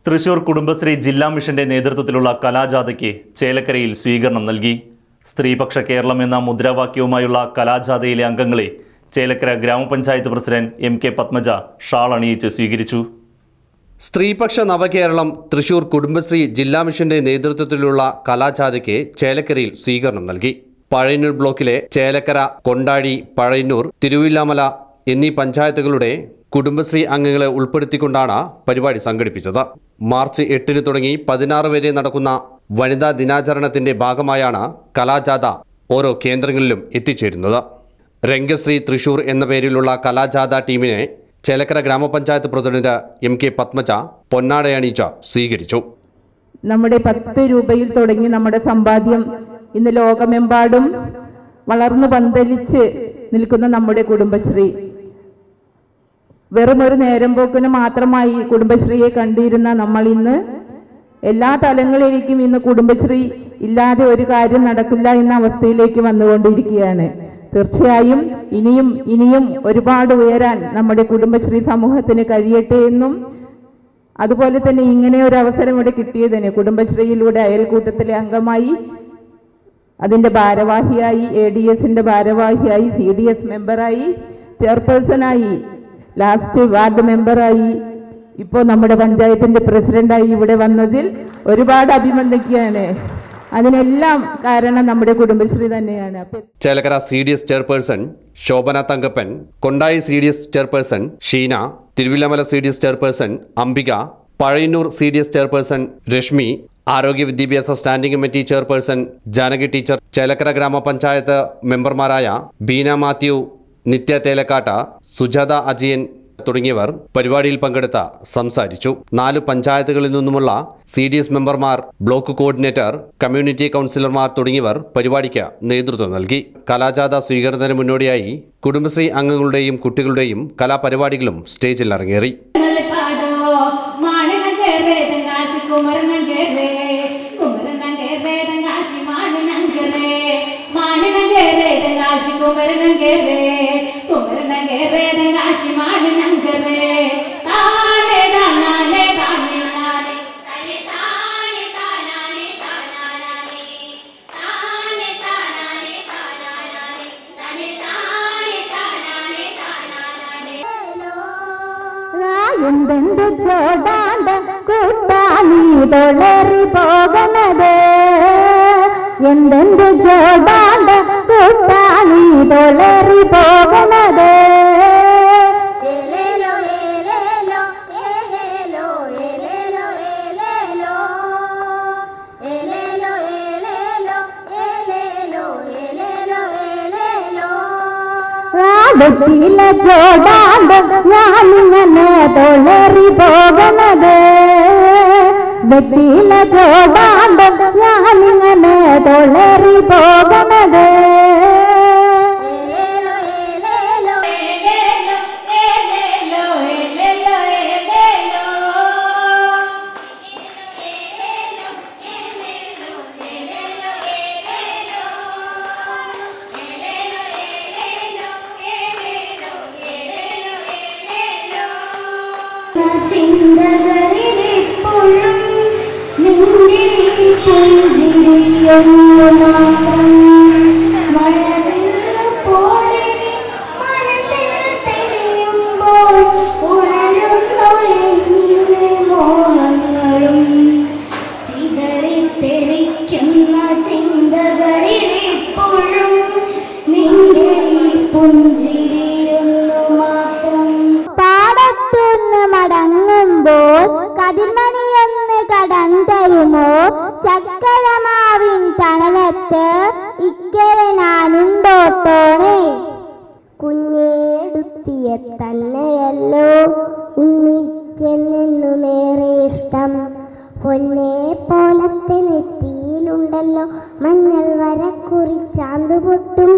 തൃശൂർ കുടുംബശ്രീ ജില്ലാ മിഷന്റെ നേതൃത്വത്തിലുള്ള കലാജാഥയ്ക്ക് ചേലക്കരയിൽ സ്വീകരണം നൽകി സ്ത്രീപക്ഷ കേരളം എന്ന മുദ്രാവാക്യവുമായുള്ള കലാജാഥയിലെ അംഗങ്ങളെ ചേലക്കര ഗ്രാമപഞ്ചായത്ത് president M K Padmaja shawl അണിയിച്ച് സ്വീകരിച്ചു സ്ത്രീപക്ഷ നവകേരളം തൃശൂർ കുടുംബശ്രീ ജില്ലാ മിഷന്റെ നേതൃത്വത്തിലുള്ള കലാജാഥയ്ക്ക് ചേലക്കരയിൽ സ്വീകരണം നൽകി പഴയന്നൂർ ബ്ലോക്കിലെ ചേലക്കര കൊണ്ടാഴി പഴയന്നൂർ തിരുവില്ലാമല എന്നീ പഞ്ചായത്തുകളുടെ കുടുംബശ്രീ അംഗങ്ങളെ ഉൾപ്പെടുത്തിക്കൊണ്ടാണ് പരിപാടി സംഘടിപ്പിച്ചത് മാർച്ച് എട്ടിന് തുടങ്ങി പതിനാറ് വരെ നടക്കുന്ന വനിതാ ദിനാചരണത്തിന്റെ ഭാഗമായാണ് കലാജാഥ ഓരോ കേന്ദ്രങ്ങളിലും എത്തിച്ചേരുന്നത് രംഗശ്രീ തൃശൂർ എന്ന പേരിലുള്ള കലാജാഥ ടീമിനെ ചേലക്കര ഗ്രാമപഞ്ചായത്ത് പ്രസിഡന്റ് എം കെ പത്മജ പൊന്നാടയണിച്ച സ്വീകരിച്ചു നമ്മുടെ പത്ത് രൂപയിൽ തുടങ്ങി നമ്മുടെ സമ്പാദ്യം ഇന്ന് ലോകമെമ്പാടും വളർന്നു പന്തലിച്ച് നിൽക്കുന്ന നമ്മുടെ കുടുംബശ്രീ വെറും ഒരു നേരം പോക്കിന് മാത്രമായി കുടുംബശ്രീയെ കണ്ടിരുന്ന നമ്മൾ ഇന്ന് എല്ലാ തലങ്ങളിലേക്കും ഇന്ന് കുടുംബശ്രീ ഇല്ലാതെ ഒരു കാര്യം നടക്കില്ല എന്ന അവസ്ഥയിലേക്ക് വന്നുകൊണ്ടിരിക്കുകയാണ് തീർച്ചയായും ഇനിയും ഇനിയും ഒരുപാട് ഉയരാൻ നമ്മുടെ കുടുംബശ്രീ സമൂഹത്തിന് കഴിയട്ടെ എന്നും അതുപോലെ തന്നെ ഇങ്ങനെ ഒരു അവസരം ഇവിടെ കിട്ടിയതിന് കുടുംബശ്രീയിലൂടെ അയൽക്കൂട്ടത്തിലെ അംഗമായി അതിന്റെ ഭാരവാഹിയായി എ ഡി എസിന്റെ ഭാരവാഹിയായി സി ഡി എസ് മെമ്പറായി ചെയർപേഴ്സണായി ലാസ്റ്റ് വാർഡ് മെമ്പറായി ഇപ്പോൾ നമ്മുടെ പഞ്ചായത്തിന്റെ പ്രസിഡന്റായി ഇവിടെ വന്നതിൽ ഒരുപാട് അഭിനന്ദിക്കുകയാണ് അതിനെല്ലാം കാരണം നമ്മുടെ കുടുംബശ്രീ തന്നെയാണ് അപ്പൊ Chelakkara C D S chairperson Shobhana Thankappan Kondazhy C D S chairperson Sheena Thiruvilwamala C D S chairperson Ambika Pazhayannur C D S chairperson Rashmi ആരോഗ്യ വിദ്യാഭ്യാസ standing committee chairperson Janaki teacher Chelakkara ഗ്രാമപഞ്ചായത്ത് മെമ്പർമാരായ ബീന മാത്യു നിത്യ തേലക്കാട്ട സുജാത അജയൻ തുടങ്ങിയവർ പരിപാടിയിൽ പങ്കെടുത്ത സംസാരിച്ചു നാല് പഞ്ചായത്തുകളിൽ നിന്നുമുള്ള സി ഡി എസ് മെമ്പർമാർ ബ്ലോക്ക് കോർഡിനേറ്റർ കമ്മ്യൂണിറ്റി കൗൺസിലർമാർ തുടങ്ങിയവർ പരിപാടിക്ക് നേതൃത്വം നൽകി കലാജാഥ സ്വീകരണത്തിന് മുന്നോടിയായി കുടുംബശ്രീ അംഗങ്ങളുടെയും കുട്ടികളുടെയും കലാപരിപാടികളും സ്റ്റേജിൽ അരങ്ങേറി പാടോ മാണിനങ്കേറെ തെങ്കാശി കുമരനങ്കേറെ കുമരനങ്കേറെ തെങ്കാശി മാണിനങ്കേറെ മാണിനങ്കേറെ തെങ്കാശി കുമരനങ്കേറെ കുമരനങ്കേറെ തെങ്കാശി മാണിനങ്കേറെ താനെ താനാനെ താനെ നാനെ താനെ താനെ താനാനെ താനാനാനെ താനെ താനാനെ താനാനാനെ താനെ താനെ താനാനെ താനാനാനെ എന്തെന്ത് ചോടാണ്ട കൂട്ടാളി തൊളറി പോകണത് എന്തെന്ത് ചോടാണ്ട കൂട്ടാളി തൊളറി പോകണത് ഏലേലോ ഏലേലോ ഏലേലോ ഏലേലോ ഏലേലോ ഏലേലോ ഏലേലോ ഏലേലോ ഏലേലോ ഏലേലോ വെട്ടിയില ചോടാണ്ട് ഞാനിങ്ങനെ തൊളറി പോകണത് വെട്ടിയില ചോടാണ്ട് ഞാനിങ്ങനെ തൊളറി പോകണത് ഏലേലോ ഏലേലോ ഏലേലോ ഏലേലോ ഏലേലോ ഏലേലോ ചിന്തകളിലെപ്പോഴും നിന്റെ പുഞ്ചിരിയൊന്നു മാത്രം മഴവില്ല പോലെ മനസ്സിൽ തെളിയുമ്പോൾ ഉണരുന്നു എന്നിലെ മോഹങ്ങളും ചിതറിത്തെറിക്കുന്ന ചിന്തകളിലെപ്പോഴും നിന്റെ ഈ പുഞ്ചിരിയൊന്നു മാത്രം പാടത്തുനിന്ന് മടങ്ങുമ്പോൾ കതിർമണിയൊന്ന് കടം തരുമോ ചക്കരമാവിൻ തണലത്ത് ഇക്കരെ ഞാനുണ്ടോട്ടോണേ കുഞ്ഞേടുത്തിയ തന്നെയല്ലോ ഉണ്ണിക്കെന്നെന്നുമേറെ ഇഷ്ടം പൊന്നെ പോലത്തെ നെറ്റിയിലുണ്ടല്ലോ മഞ്ഞൾ വര കുറിച്ചാന്തു പൊട്ടും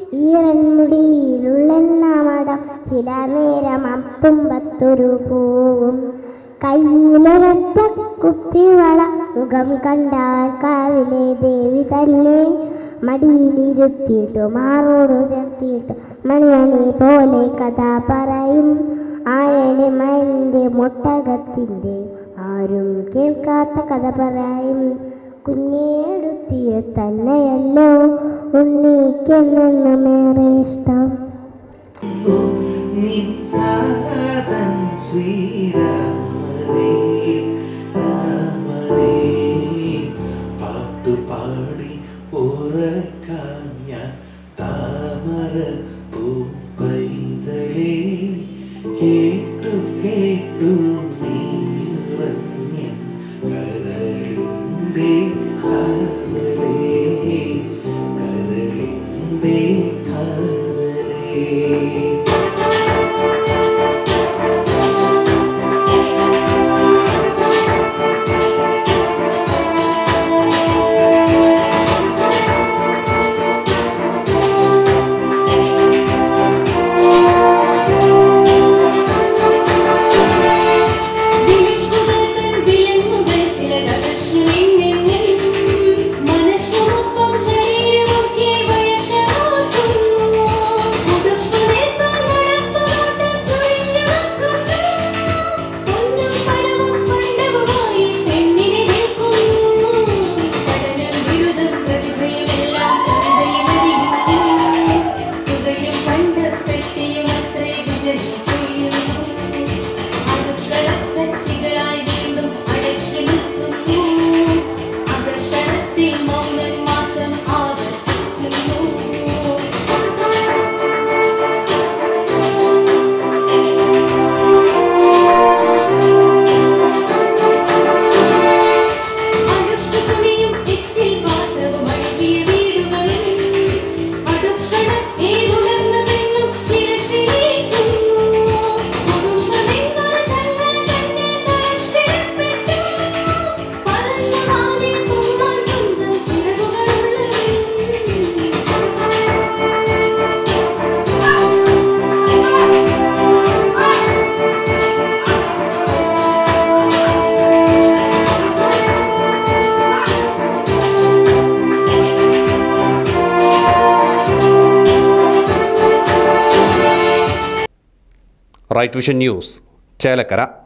ഈറൻമുടിയിലുള്ള ചില നേരം അത്തുമ്പത്തൊരു പൂവും കയ്യിലൊരൊറ്റ കുപ്പിവള മുഖം കണ്ടാൽ കാവിലെ ദേവി തന്നെ മടിയിലിരുത്തിയിട്ട് മാറോട് ചേർത്തിയിട്ട് മണിമണി പോലെ കഥ പറയും ആയനെ മൈൻ്റെ മുട്ടകത്തിൻ്റെ ആരും കേൾക്കാത്ത കഥ പറയും കുഞ്ഞേടുത്തിയ തന്നെയല്ലോ ഉണ്ണിക്കെന്നേറെ ഇഷ്ടം നിത്താതൻ ശ്രീരാമനേ രാമനേ പാട്ടുപാടി ഉറക്കാഞ്ഞ താമര പൂപ്പൈതലേ കേട്ടു കേട്ടു നീറഞ്ഞ കരളിൻ്റെ കാതലേ കരളിൻ്റെ കാതലേ വിളിപ്പുകൾക്കൻ വിലങ്ങുകൾ ചിലതകർഷുമെന്നെന്നും മനസ്സുമൊപ്പം ശരീരമൊക്കെ വഴക്കാക്കുന്നു. ഉടുപ്പ് നേർത്താൽ നടപ്പുനോട്ടം ചൊരിഞ്ഞു നോക്കുന്നു. പൊന്നും പണവും പണ്ടവുമായി പെണ്ണിനെ നിൽക്കുന്നു. പഠനം, ബിരുദം, പ്രതിഭയുമെല്ലാം ചന്തയിലടിക്കുന്നു. തുകയും പണ്ടപ്പെട്ടിയും അത്രേ വിജയിക്കുന്നു അടുക്കളച്ചട്ടികളായി വീണ്ടും അടക്കി നിർത്തുന്നു അകത്തളത്തിൽ മൗനം മാത്രം ആവർത്തിക്കുന്നു അഴുക്ക് തുണിയും എച്ചിൽ പാത്രവും അഴുകിയ വീടുകളും അടുക്കള ഏതുണർന്നതെന്നും ശിരസിലേറ്റുന്നു കുടുംബമെന്നൊരു ചങ്ങല തന്നെ തളച്ചിടപ്പെട്ടു പറന്നു മാറി തുമ്മാൻ സ്വന്തം റൈറ്റ് വിഷൻ ന്യൂസ് ചേലക്കര